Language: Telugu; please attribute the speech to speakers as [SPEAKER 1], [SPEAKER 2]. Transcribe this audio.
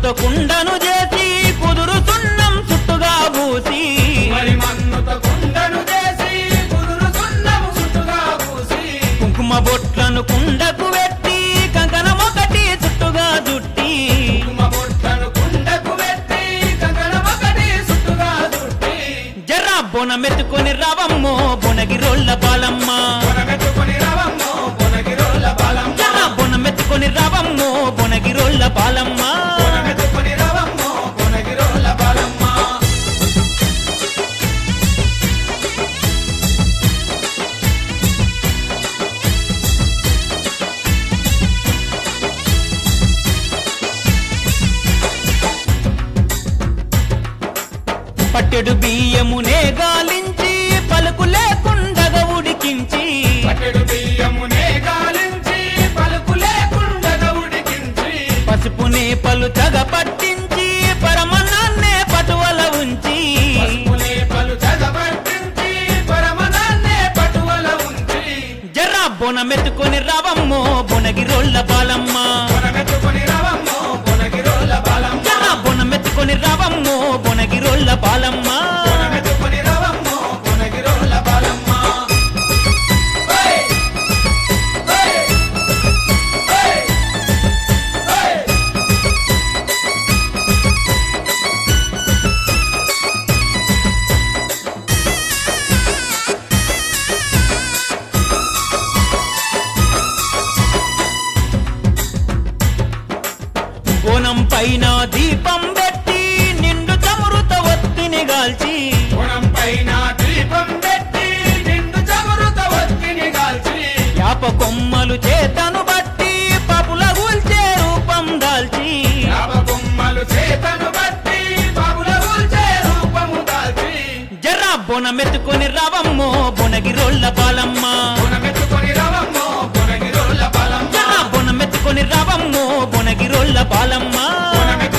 [SPEAKER 1] మన్నుతో కుండను చేసి కుదురు సున్నం చుట్టుగా పూసి
[SPEAKER 2] మరి మన్నుతో కుండను చేసి కుదురు సున్నము చుట్టుగా పూసి
[SPEAKER 1] కుంకుమ బొట్లను కుండకు పెట్టి కంకణమొకటి చుట్టుగా చుట్టి
[SPEAKER 2] కుంకుమ బొట్టను కుండకు పెట్టి కంకణమొకటి చుట్టుగా చుట్టి
[SPEAKER 1] జర్రా బొనమెత్తుకొని రావమ్మో బొనగిరోళ్ళ బాలమ్మ
[SPEAKER 2] కొనగెత్తుకొని రవమ్మో కొనగిరోళ్ళ బాలమ్మ
[SPEAKER 1] జర్రా బొనమెత్తుకొని రావమ్మో బొనగిరోళ్ళ బాలమ్మ
[SPEAKER 2] కొనగెత్తుకొని రవమ్మో కొనగిరోళ్ళ బాలమ్మ
[SPEAKER 1] పట్టెడు బియ్యమునే గాలించి పలుకు లేకుండగా ఉడికించి
[SPEAKER 2] పట్టెడు బియ్యమునే గాలించి పలుకు లేకుండగా ఉడికించి
[SPEAKER 1] పసుపునే పలుచగ పట్టించి పరమన్నాన్నే పటువల ఉంచి
[SPEAKER 2] పసుపునే పలు చదబట్టించి పరమనాన్నే పటువల ఉంచి
[SPEAKER 1] జర్రా బొనమెత్తుకొని రావమ్మో బొనగిరోళ్ళ బాలమ్మ
[SPEAKER 2] కొనగెత్తుకొని రవమ్మో కొనగిరోళ్ళ బాలమ్మ
[SPEAKER 1] జర్రా బొనమెత్తుకొని రావమ్మో బొనగిరోళ్ళ బాలమ్మ
[SPEAKER 2] కొనగెత్తుకొని రవమ్మో కొనగిరోళ్ళ బాలమ్మ హే! హే! హే! హే!
[SPEAKER 1] బోనం పైన దీపం పెట్టి నిండు చమురుత ఒత్తిని గాల్చి
[SPEAKER 2] గుణం పైన దీపం పెట్టి నిండు చమురుత ఒత్తిని కాల్చి
[SPEAKER 1] యాప కొమ్మలు చేతను బట్టి పపుల గూల్చే రూపం దాల్చి
[SPEAKER 2] యావ బొమ్మలు చేతను బట్టి బాబుల ఊల్చే రూపము దాల్చి
[SPEAKER 1] జర్రా బొనమెత్తుకొని రావమ్మో బొనగిరోళ్ళ బాలమ్మ
[SPEAKER 2] గుణమెత్తుకొని రవమ్మో గుణగిరోళ్ళ బలమ్మ
[SPEAKER 1] జర్రా బొనమెత్తుకొని రావమ్మో బొనగిరోళ్ళ బాలమ్మ
[SPEAKER 2] గుణమెత్తుకొని